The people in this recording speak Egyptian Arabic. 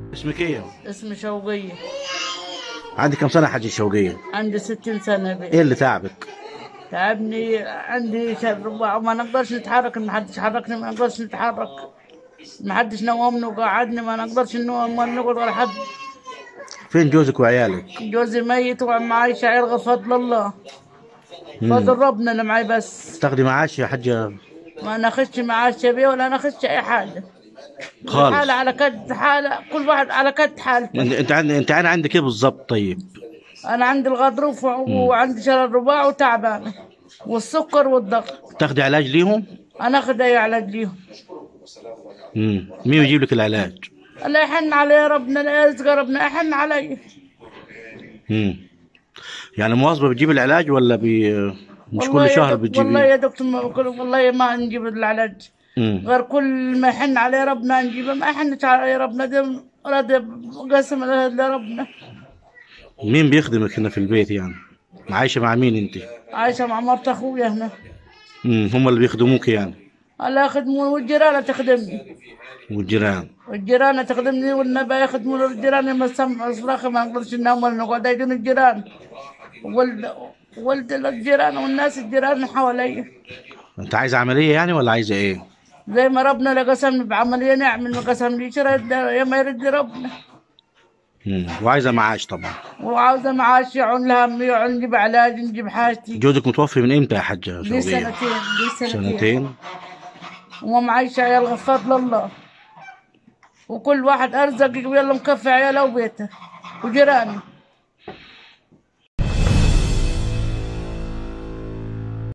اسمك ايه؟ اسمي شوقية عندك كم سنة حاجة شوقية؟ عندي ستين سنة بي. ايه اللي تعبك؟ تعبني عندي شر وما نقدرش نتحرك ما حدش حركني ما نقدرش نتحرك ما حدش نومني وقعدني ما نقدرش ننوم ولا نقعد ولا حد فين جوزك وعيالك؟ جوزي ميت ومعي شعير بفضل الله فضل ربنا اللي معي بس تاخدي معاش يا حاجة ما ناخدش معاش بيه ولا ناخدش اي حاجة خالص حالة على كد حالة كل واحد على كد حالته انت انت عند انت انا عندك ايه بالظبط طيب؟ انا عندي الغضروف وعندي شلل رباع وتعبانة والسكر والضغط تاخدي علاج ليهم؟ انا اخذ اي علاج ليهم مم. مين يجيب لك العلاج؟ الله يحن علي ربنا لا يرزق ربنا يحن علي مم. يعني مواظبة بتجيب العلاج ولا بي... مش والله كل يا شهر دك- والله بتجيبيه؟ يا دكتور ما بقول والله ما نجيب العلاج مم. غير كل ما يحن علي ربنا نجيبه ما يحنش علي ربنا ده راضي قسم لربنا مين بيخدمك هنا في البيت يعني؟ عايشة مع مين انت؟ عايشة مع مرت اخويا هنا مم. هم اللي بيخدموك يعني الله يخدمون والجيران تخدمني والجيران والجيران تخدمني والنبي يخدمون الجيران لما سمع صراخ ما نقدرش ننام ولا نقعد يجون الجيران ولد ولد الجيران والناس الجيران حوالي انت عايزة عملية يعني ولا عايزة ايه؟ زي ما ربنا لا قسمني بعملية نعمل ما قسمني يرد يا ما يرد ربنا مم. وعايزة معاش طبعا وعاوزة معاش يعون لها أمي يعون نجيب علاج نجيب حاجتي جوزك متوفي من امتى يا حاجة دي شوقية؟ سنتين دي سنتين, سنتين وما معيش عيال غفر الله وكل واحد أرزق يلا مكفي عياله وبيته وجيراني